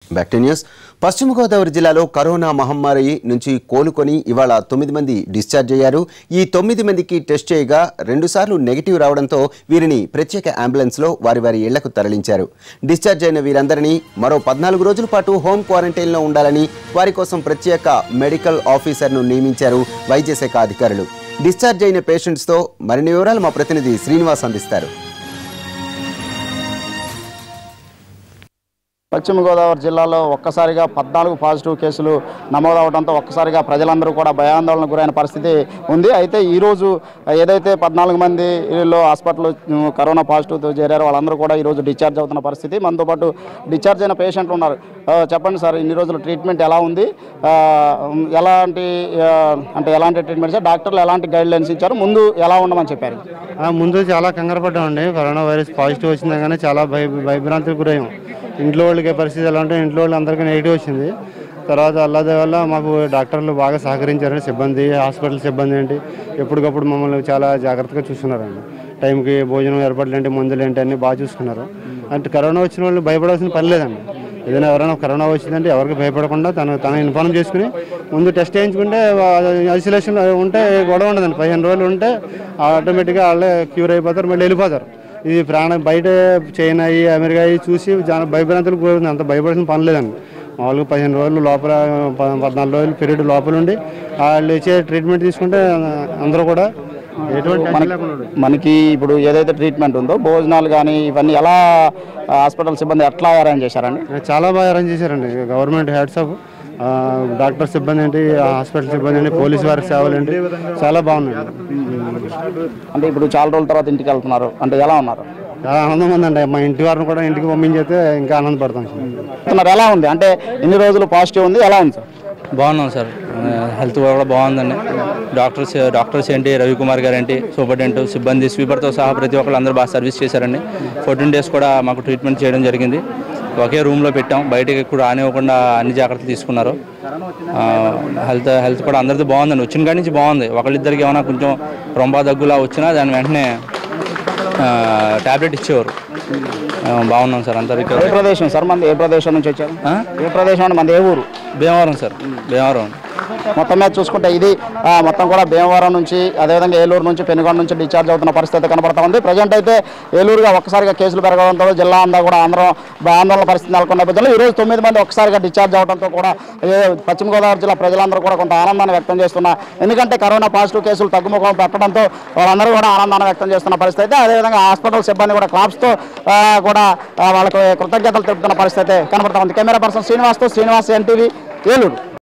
Back to news పశ్చిమ గోదావరి జిల్లాలో corona మహమ్మారి నుంచి కోలుకొని ఇవాళ తొమ్మిది మంది డిశ్చార్జ్ అయ్యారు ఈ తొమ్మిది మందికి టెస్ట్ చేయగా రెండుసార్లు నెగిటివ్ రావడంతో వీరిని ప్రత్యేక అంబులెన్స్లో వారి వారి ఇళ్లకు తరలించారు డిశ్చార్జ్ అయిన వీరందరినీ మరో పద్నాలుగు రోజుల పాటు హోం క్వారంటైన్లో ఉండాలని వారి కోసం ప్రత్యేక మెడికల్ ఆఫీసర్ను నియమించారు వైద్య శాఖ అధికారులు డిశ్చార్జ్ అయిన పేషెంట్స్తో మరిన్ని వివరాలు మా ప్రతినిధి శ్రీనివాస్ అందిస్తారు పశ్చిమ గోదావరి జిల్లాలో ఒక్కసారిగా పద్నాలుగు పాజిటివ్ కేసులు నమోదవడంతో ఒక్కసారిగా ప్రజలందరూ కూడా భయాందోళనకు గురైన పరిస్థితి ఉంది అయితే ఈరోజు ఏదైతే పద్నాలుగు మందిలో హాస్పిటల్ కరోనా పాజిటివ్తో చేరారో వాళ్ళందరూ కూడా ఈరోజు డిశ్చార్జ్ అవుతున్న పరిస్థితి మనతో పాటు డిశ్చార్జ్ అయిన పేషెంట్లు ఉన్నారు ఆ, చెప్పండి సార్ ఇన్ని రోజులు ట్రీట్మెంట్ ఎలా ఉంది ఆ, ఎలాంటి ఆ, అంటే ఎలాంటి ట్రీట్మెంట్ సార్ డాక్టర్లు ఎలాంటి గైడ్ లైన్స్ ఇచ్చారు ముందు ఎలా ఉండమని చెప్పారు ఆ, ముందు చాలా కంగారు పడ్డామండి కరోనా వైరస్ పాజిటివ్ వచ్చిందా కానీ చాలా భయ భయభ్రాంతికి గురయ్యాం ఇంట్లో వాళ్ళకి పరిస్థితి ఎలా ఉంటే ఇంట్లో వాళ్ళు అందరికీ నెగిటివ్ వచ్చింది తర్వాత అల్లాదే వల్ల మాకు డాక్టర్లు బాగా సహకరించారండి సిబ్బంది హాస్పిటల్ సిబ్బంది ఏంటి ఎప్పటికప్పుడు మమ్మల్ని చాలా జాగ్రత్తగా చూసుకున్నారండి టైంకి భోజనం ఏర్పాట్లు ఏంటి మందులు ఏంటి అన్నీ బాగా చూసుకున్నారు అంటే కరోనా వచ్చిన వాళ్ళు భయపడాల్సిన పని లేదండి ఏదైనా ఎవరైనా కరోనా వచ్చిందంటే ఎవరికి భయపడకుండా తను తన ఇన్ఫార్మ్ చేసుకుని ముందు టెస్ట్ చేయించుకుంటే ఐసోలేషన్ ఉంటే గొడవ ఉండదండి పదిహేను రోజులు ఉంటే ఆటోమేటిక్గా వాళ్ళే క్యూర్ అయిపోతారు మళ్ళీ వెళ్ళిపోతారు ఇది ప్రాణ బయట చైనా అయ్యి అమెరికా అయ్యి చూసి చాలా భయభ్రాంతులకు గురవుతుంది అంత భయపడాల్సిన పని లేదండి మామూలుగా పదిహేను రోజులు లోపల ప- పద్నాలుగు రోజులు పీరియడ్ లోపల ఉండి వాళ్ళు ఇచ్చే ట్రీట్మెంట్ తీసుకుంటే అందరూ కూడా ఎటువంటి టెన్షన్ లేకుండా ఉండదు. మనకి ఇప్పుడు ఏదైతే ట్రీట్మెంట్ ఉందో భోజనాలు కానీ ఇవన్నీ ఎలా ఆ, హాస్పిటల్ సిబ్బంది ఎట్లా అరేంజ్ చేశారండి చాలా బాగా అరేంజ్ చేశారండి గవర్నమెంట్ హెడ్స్ ఆఫ్ డాక్టర్ సిబ్బంది ఏంటి హాస్పిటల్ సిబ్బంది ఏంటి పోలీసు వారి సేవలు ఏంటి చాలా బాగున్నాయండి అంటే ఇప్పుడు చాలా రోజుల తర్వాత ఇంటికి వెళ్తున్నారు అంటే ఎలా ఉన్నారు చాలా ఆనందం ఉందండి మా ఇంటి వారిని కూడా ఇంటికి పంపించేస్తే ఇంకా ఆనందపడతాం సార్ వెళ్తున్నారు ఎలా ఉంది అంటే ఇన్ని రోజులు పాజిటివ్ ఉంది ఎలా ఉంది సార్ బాగున్నాం సార్ హెల్త్ కూడా బాగుందండి డాక్టర్స్ డాక్టర్స్ ఏంటి రవికుమార్ గారు ఏంటి సూపరింటెండెంట్ సిబ్బంది స్వీపర్తో సహా ప్రతి ఒక్కరు అందరూ బాగా సర్వీస్ చేశారండి ఫోర్టీన్ డేస్ కూడా మాకు ట్రీట్మెంట్ చేయడం జరిగింది ఒకే రూమ్లో పెట్టాం బయటకి ఎక్కువ రానివ్వకుండా అన్ని జాగ్రత్తలు తీసుకున్నారు ఆ, హెల్త్ హెల్త్ కూడా అందరిది బాగుందండి వచ్చిన కాడి నుంచి బాగుంది ఒకళ్ళిద్దరికి ఏమైనా కొంచెం రొంబా దగ్గులా వచ్చినా దాని వెంటనే టాబ్లెట్ ఇచ్చేవారు ఆ, బాగున్నాం సార్ అంతా ఏ రికవరీ ప్రదేశం సార్ మంది ఏ ప్రదేశం నుంచి వచ్చారు ఆ? ఏ ప్రదేశం అంటే మంది ఏ ఊరు భీమవరం సార్ భీమవరం మొత్తం మీద చూసుకుంటే ఇది ఆ, మొత్తం కూడా భీమవరం నుంచి అదేవిధంగా ఏలూరు నుంచి పెనుగొండ నుంచి డిశ్చార్జ్ అవుతున్న పరిస్థితి కనబడతా ఉంది ప్రజెంట్ అయితే ఏలూరుగా ఒక్కసారిగా కేసులు పెరగడంతో జిల్లా అంతా కూడా అందరం ఆందోళన పరిస్థితి నెలకొన్న నేపథ్యంలో ఈరోజు తొమ్మిది మంది ఒక్కసారిగా డిశ్చార్జ్ అవడంతో కూడా ఏ, పశ్చిమ గోదావరి జిల్లా ప్రజలందరూ కూడా కొంత ఆనందాన్ని వ్యక్తం చేస్తున్నా ఎందుకంటే కరోనా పాజిటివ్ కేసులు తగ్గుముఖం పెట్టడంతో వాళ్ళందరూ కూడా ఆనందాన్ని వ్యక్తం చేస్తున్న పరిస్థితి అయితే అదేవిధంగా హాస్పిటల్ సిబ్బంది కూడా క్లాప్స్తో ఆ, కూడా ఆ, వాళ్ళకు కృతజ్ఞతలు తెలుపుతున్న పరిస్థితి కనబడతా ఉంది కెమెరా పర్సన్ శ్రీనివాస్తో శ్రీనివాస్ ఎన్టీవీ ఏలూరు